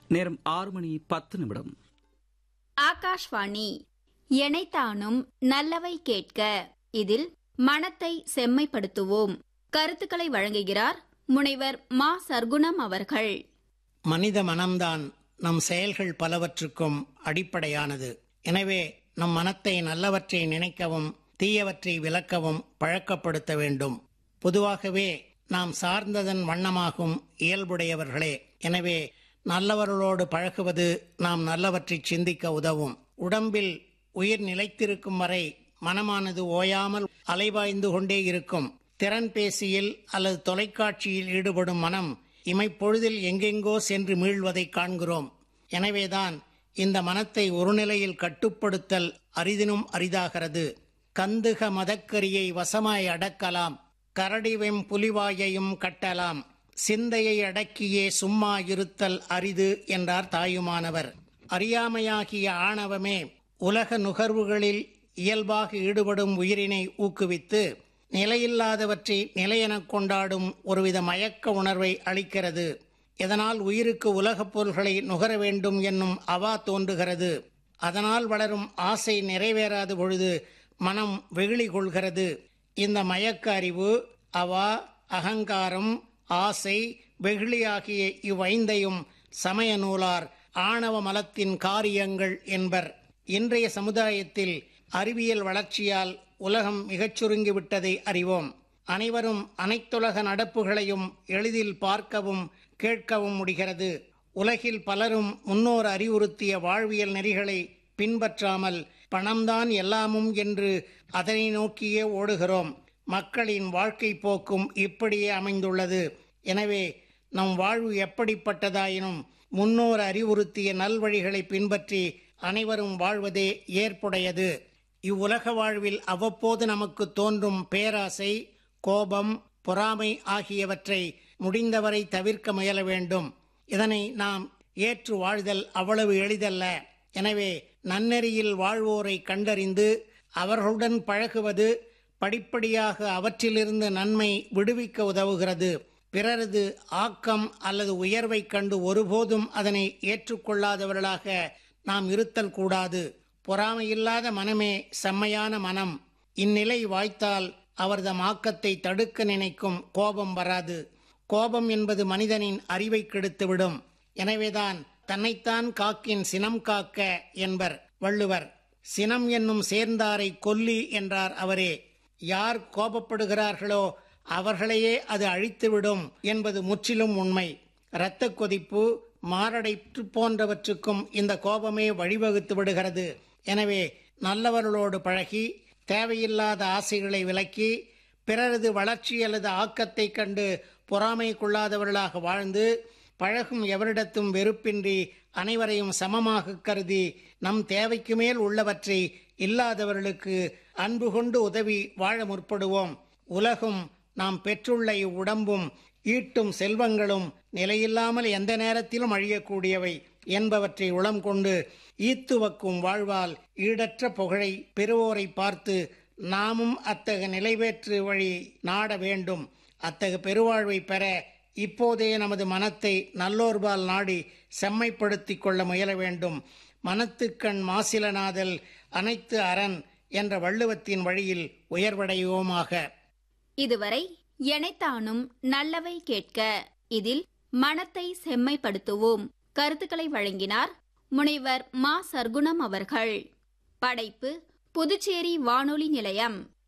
நேரம் ஆறு மணி பத்து நிமிடம் ஆகாஷ்வாணி எனைத்தானும் நல்லவை கேட்க இதில் மனத்தை செம்மைப்படுத்துவோம் கருத்துக்களை வழங்குகிறார் முனைவர் மா சர்க்குணம் அவர்கள் மனித மனம்தான் நம் செயல்கள் பலவற்றுக்கும் அடிப்படையானது எனவே நம் மனத்தை நல்லவற்றை நினைக்கவும் தீயவற்றை விலக்கவும் பழக்கப்படுத்த வேண்டும் பொதுவாகவே நாம் சார்ந்ததன் வண்ணமாகும் இயல்புடையவர்களே எனவே நல்லவர்களோடு பழகுவது நாம் நல்லவற்றை சிந்திக்க உதவும் உடம்பில் உயிர் நிலைத்திருக்கும் வரை மனமானது ஓயாமல் அலைபாய்ந்து கொண்டே இருக்கும் திறன் பேசியில் அல்லது தொலைக்காட்சியில் ஈடுபடும் மனம் இமைப்பொழுதில் எங்கெங்கோ சென்று மீள்வதை காண்கிறோம் எனவேதான் இந்த மனத்தை ஒரு நிலையில் கட்டுப்படுத்தல் அரிதினும் அரிதாகிறது கந்துக மதக்கரியை வசமாய் அடக்கலாம் கரடிவெம் புலிவாயையும் கட்டலாம் சிந்தையை அடக்கியே சும்மா இருத்தல் அரிது என்றார் தாயுமானவர் அறியாமையாகிய ஆணவமே உலக நுகர்வுகளில் இயல்பாக ஈடுபடும் உயிரினை ஊக்குவித்து நிலையில்லாதவற்றை நிலையெனக் கொண்டாடும் ஒருவித மயக்க உணர்வை அளிக்கிறது இதனால் உயிருக்கு உலகப் பொருள்களை நுகர வேண்டும் என்னும் அவா தோன்றுகிறது அதனால் வளரும் ஆசை நிறைவேறாத பொழுது மனம் வெகுளி கொள்கிறது இந்த மயக்க அறிவு அவா அகங்காரம் ஆசை வெகுளி ஆகிய இவ்வைந்தையும் சமய நூலார் ஆணவ மலத்தின் காரியங்கள் என்பர் இன்றைய சமுதாயத்தில் அறிவியல் வளர்ச்சியால் உலகம் மிகச் சுருங்கிவிட்டதை அறிவோம் அனைவரும் அனைத்துலக நடப்புகளையும் எளிதில் பார்க்கவும் கேட்கவும் முடிகிறது உலகில் பலரும் முன்னோர் அறிவுறுத்திய வாழ்வியல் நெறிகளை பின்பற்றாமல் பணம்தான் எல்லாமும் என்று அதனை நோக்கியே ஓடுகிறோம் மக்களின் வாழ்க்கை போக்கும் இப்படியே அமைந்துள்ளது எனவே நம் வாழ்வு எப்படிப்பட்டதாயினும் முன்னோர் அறிவுறுத்திய நல்வழிகளை பின்பற்றி அனைவரும் வாழ்வதே ஏற்புடையது இவ்வுலக வாழ்வில் அவ்வப்போது நமக்கு தோன்றும் பேராசை கோபம் பொறாமை ஆகியவற்றை முடிந்தவரை தவிர்க்க முயல வேண்டும் இதனை நாம் ஏற்று வாழ்தல் அவ்வளவு எளிதல்ல எனவே நன்னெறியில் வாழ்வோரை கண்டறிந்து அவர்களுடன் பழகுவது படிப்படியாக அவற்றிலிருந்து நன்மை விடுவிக்க உதவுகிறது பிறரது ஆக்கம் அல்லது உயர்வைக் கண்டு ஒருபோதும் அதனை ஏற்றுக்கொள்ளாதவர்களாக நாம் இருத்தல் கூடாது பொறாமையில்லாத மனமே செம்மையான மனம் இந்நிலை வாய்த்தால் அவர்தம் ஆக்கத்தை தடுக்க நினைக்கும் கோபம் வராது கோபம் என்பது மனிதனின் அறிவை கெடுத்துவிடும் எனவேதான் தன்னைத்தான் காக்கின் சினம் காக்க என்பர் வள்ளுவர் சினம் என்னும் சேர்ந்தாரை கொல்லி என்றார் அவரே யார் கோபப்படுகிறார்களோ அவர்களையே அது அழித்துவிடும் என்பது முற்றிலும் உண்மை இரத்த கொதிப்பு மாரடைப்பு போன்றவற்றுக்கும் இந்த கோபமே வழிவகுத்து விடுகிறது எனவே நல்லவர்களோடு பழகி தேவையில்லாத ஆசைகளை விலக்கி பிறரது வளர்ச்சி அல்லது ஆக்கத்தை கண்டு பொறாமை கொள்ளாதவர்களாக வாழ்ந்து பழகும் எவரிடத்தும் வெறுப்பின்றி அனைவரையும் சமமாக கருதி நம் தேவைக்கு மேல் உள்ளவற்றை இல்லாதவர்களுக்கு அன்பு கொண்டு உதவி வாழ முற்படுவோம் உலகும் நாம் பெற்றுள்ள இவ்வுடம்பும் ஈட்டும் செல்வங்களும் நிலையில்லாமல் எந்த நேரத்திலும் அழியக்கூடியவை என்பவற்றை உளம் கொண்டு ஈத்துவக்கும் வாழ்வால் ஈடற்ற புகழை பெறுவோரை பார்த்து நாமும் அத்தகு நிலைவேற்று வழி நாட வேண்டும் அத்தகு பெருவாழ்வை பெற இப்போதே நமது மனத்தை நல்லோர்பால் நாடி செம்மைப்படுத்திக் கொள்ள முயல வேண்டும் மனத்துக்கண் மாசிலனாதல் அனைத்து அரண் என்ற வள்ளுவத்தின் வழியில் உயர்வடைவோமாக இதுவரை எனைத்தானும் நல்லவை கேட்க இதில் மனத்தை செம்மைப்படுத்துவோம் கருத்துக்களை வழங்கினார் முனைவர் மா சர்க்குணம் அவர்கள் படைப்பு புதுச்சேரி வானொலி நிலையம்